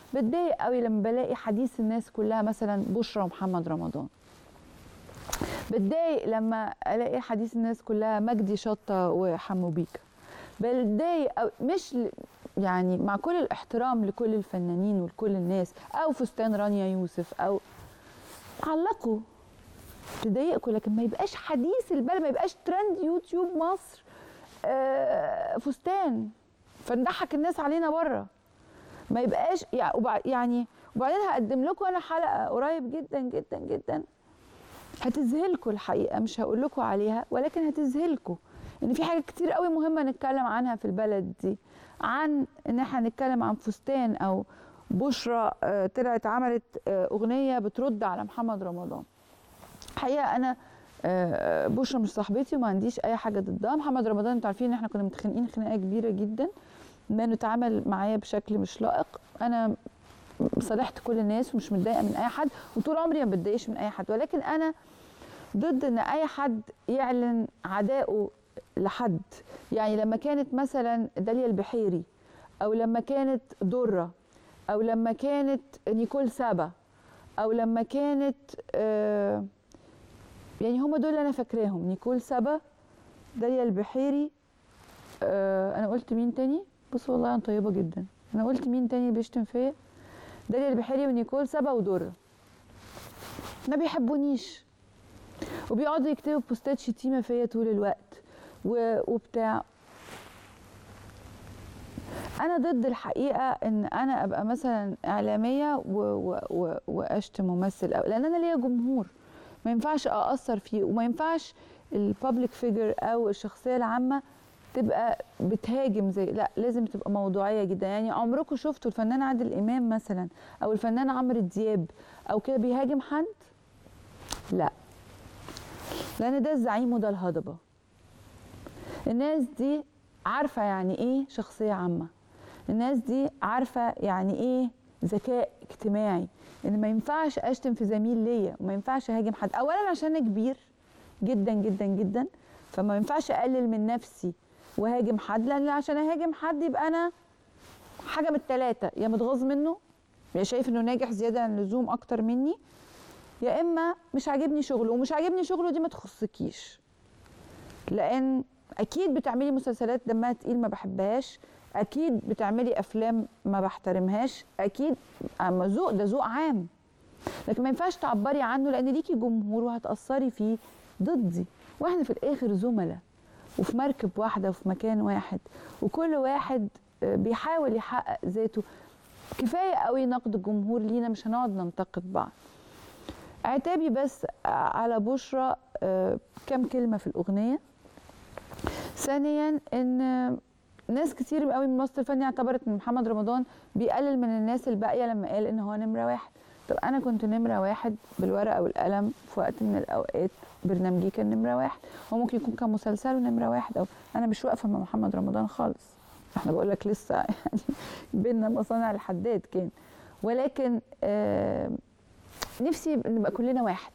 بتضايق قوي لما بلاقي حديث الناس كلها مثلا بشرى ومحمد رمضان بتضايق لما الاقي حديث الناس كلها مجدي شطه وحمو بيكا بتضايق أو مش ل- يعني مع كل الاحترام لكل الفنانين ولكل الناس او فستان رانيا يوسف او علقوا تضايقكم لكن ما يبقاش حديث البلد ما يبقاش ترند يوتيوب مصر آه، فستان فنضحك الناس علينا بره ما يبقاش يع- وبع- يعني وبعدين هقدم لكم انا حلقه قريب جدا جدا جدا هتذهلكم الحقيقه مش هقول لكم عليها ولكن هتذهلكم ان في حاجات كتير قوي مهمه نتكلم عنها في البلد دي عن ان احنا نتكلم عن فستان او بشرى آه، طلعت عملت آه، اغنيه بترد على محمد رمضان الحقيقه انا آه، بشرى مش صاحبتي وما عنديش اي حاجه ضدها محمد رمضان انتوا عارفين ان احنا كنا متخانقين خناقه كبيره جدا ما انه اتعامل معايا بشكل مش لائق انا صالحت كل الناس ومش متضايقه من اي حد وطول عمري ما بتضايقش من اي حد ولكن انا ضد ان اي حد يعلن عدائه لحد يعني لما كانت مثلا داليا البحيري او لما كانت دره او لما كانت نيكول سابا او لما كانت آه يعني هم دول اللي انا فاكراهم نيكول سابا داليا البحيري آه انا قلت مين تاني بص والله انا طيبه جدا انا قلت مين تاني بيشتم فيا داليا البحيري ونيكول سابا ودره ما بيحبونيش وبيقعدوا يكتبوا بوستات شتيمه فيا طول الوقت و- وبتاع انا ضد الحقيقه ان انا ابقى مثلا اعلاميه و و و واشتم ممثل أو لان انا ليا جمهور ما ينفعش اقصر فيه وما ينفعش البابليك فيجر او الشخصيه العامه تبقى بتهاجم زي لا لازم تبقى موضوعيه جدا يعني عمركم شفتوا الفنان عادل امام مثلا او الفنان عمرو دياب او كده بيهاجم حد لا لان ده الزعيم وده الهضبه الناس دي عارفه يعني ايه شخصيه عامه الناس دي عارفه يعني ايه ذكاء اجتماعي ان ما ينفعش اشتم في زميل ليا وما ينفعش اهاجم حد اولا عشان انا كبير جدا جدا جدا فما ينفعش اقلل من نفسي وهاجم حد لان عشان اهاجم حد يبقى انا حاجه من الثلاثه يا متغاظ منه يا شايف انه ناجح زياده عن اللزوم اكتر مني يا اما مش عاجبني شغله ومش عاجبني شغله دي ما تخصكيش لان اكيد بتعملي مسلسلات دمها تقيل ما بحبهاش اكيد بتعملي افلام ما بحترمهاش اكيد اما ذوق ده ذوق عام لكن ما ينفعش تعبري عنه لان ليكي جمهور وهتاثري فيه ضدي واحنا في الاخر زملاء وفي مركب واحده وفي مكان واحد وكل واحد آه، بيحاول يحقق ذاته كفايه قوي نقد الجمهور لينا مش هنقعد ننتقد بعض عتابي بس على بشرى آه، كام كلمه في الاغنيه ثانيا ان ناس كتير قوي من الوسط الفني اعتبرت ان محمد رمضان بيقلل من الناس الباقيه لما قال ان هو نمره واحد طب انا كنت نمره واحد بالورقه والقلم في وقت من الاوقات برنامجي كان نمره واحد هو ممكن يكون كان مسلسله نمره واحد او انا مش واقفه مع محمد رمضان خالص احنا بقول لك لسه يعني بينا مصانع الحداد كان ولكن آه نفسي نبقى كلنا واحد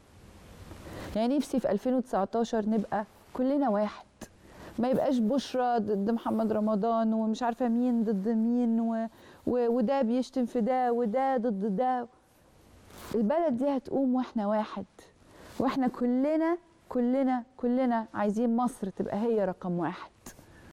يعني نفسي في 2019 نبقى كلنا واحد ما يبقاش بشرى ضد محمد رمضان ومش عارفه مين ضد مين و... و... وده بيشتم في ده وده ضد ده البلد دي هتقوم واحنا واحد واحنا كلنا كلنا كلنا عايزين مصر تبقى هي رقم واحد